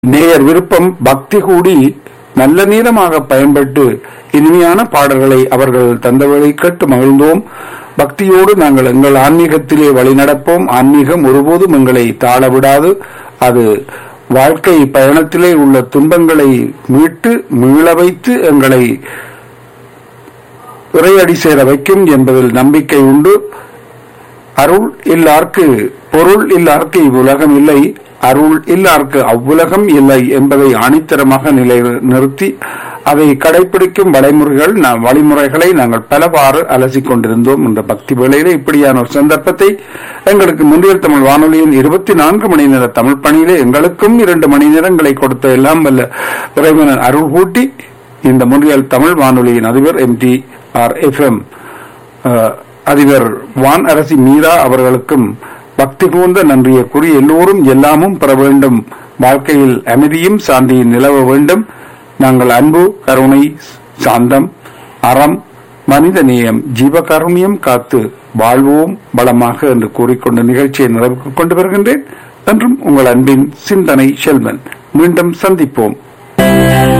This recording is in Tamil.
நேயர் விருப்பம் பக்தி கூடி நல்ல நேரமாக பயன்பட்டு இனிமையான பாடல்களை அவர்கள் தந்தவரை கேட்டு மகிழ்ந்தோம் பக்தியோடு நாங்கள் எங்கள் ஆன்மீகத்திலே வழிநடப்போம் ஆன்மீகம் ஒருபோதும் எங்களை தாழ விடாது அது வாழ்க்கை பயணத்திலே உள்ள துன்பங்களை மீட்டு மீள வைத்து எங்களை இறையடி சேர வைக்கும் என்பதில் நம்பிக்கை உண்டு அருள் இல்லார்க்கு பொருள் இல்லார்க்கு இவ்வுலகம் இல்லை அருள் இல்லார்க்கு அவ்வுலகம் இல்லை என்பதை ஆணித்தரமாக நிலை நிறுத்தி அதை கடைபிடிக்கும் வழிமுறைகள் நா- வழிமுறைகளை நாங்கள் பலவாறு அலசிக் கொண்டிருந்தோம் என்ற பக்தி வேளையிலே இப்படியான ஒரு சந்தர்ப்பத்தை எங்களுக்கு முன்றியல் தமிழ் வானொலியின் இருபத்தி நான்கு மணி நேர தமிழ் பணியிலே எங்களுக்கும் இரண்டு மணி நேரங்களை கொடுத்த எல்லாம் வல்ல இறைவன் அருள் கூட்டி இந்த முன்றியல் தமிழ் வானொலியின் அதிபர் M T R F M அதிபர் வான் அரசி மீரா அவர்களுக்கும் பக்தி கூர்ந்த நன்றியை கூறி எல்லோரும் எல்லாமும் பெற வேண்டும் வாழ்க்கையில் அமைதியும் சாந்தியும் நிலவ வேண்டும் நாங்கள் அன்பு கருணை சாந்தம் அறம் மனித நேயம் ஜீவகாருண்யம் காத்து வாழ்வோம் பலமாக என்று கூறிக்கொண்ட நிகழ்ச்சியை நிறைவுக்கு கொண்டு வருகின்றேன் என்றும் உங்கள் அன்பின் சிந்தனை செல்வன் மீண்டும் சந்திப்போம்